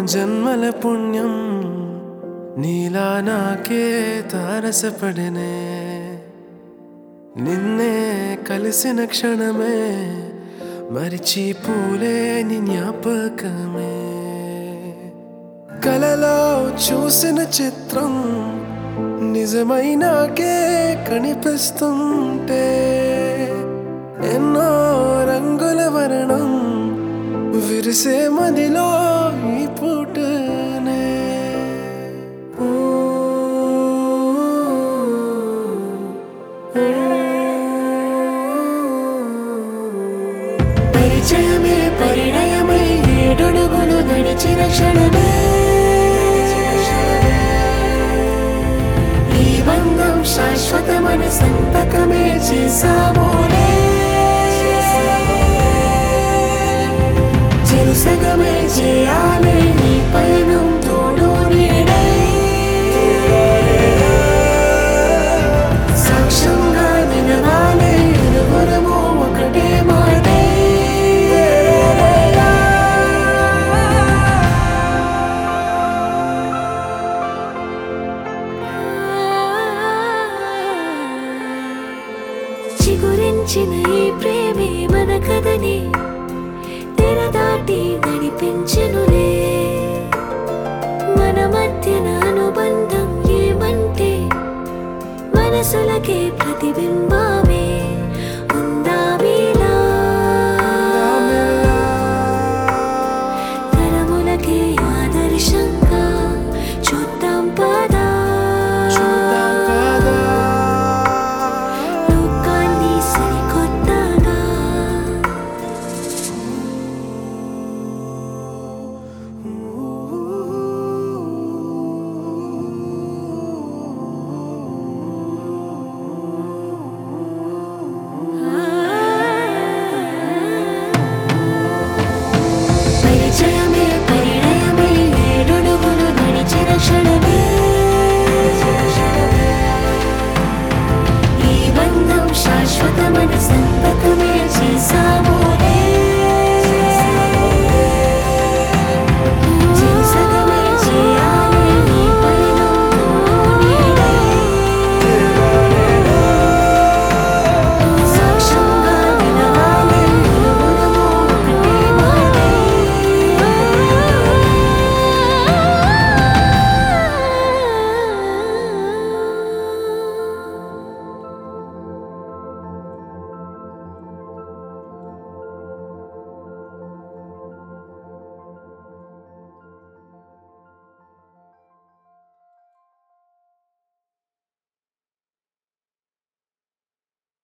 జన్మల పుణ్యం నీలా నాకే తారసపడనే నిన్నే కలిసిన క్షణమే మరిచిపోలే నీ జ్ఞాపకమే కలలో చూసిన చిత్రం నిజమైనాకే కనిపిస్తుంటే ఎన్నో రంగుల వర్ణం విరిసే మదిలో ఈ పూటనే ఓ, పరిచయమే పరిణయమై ఏడడుగులు నడిచిన క్షణమే ఈ బంధం శాశ్వతమని సంతకమే చేసామోలే చెరుసగమే చేయాలే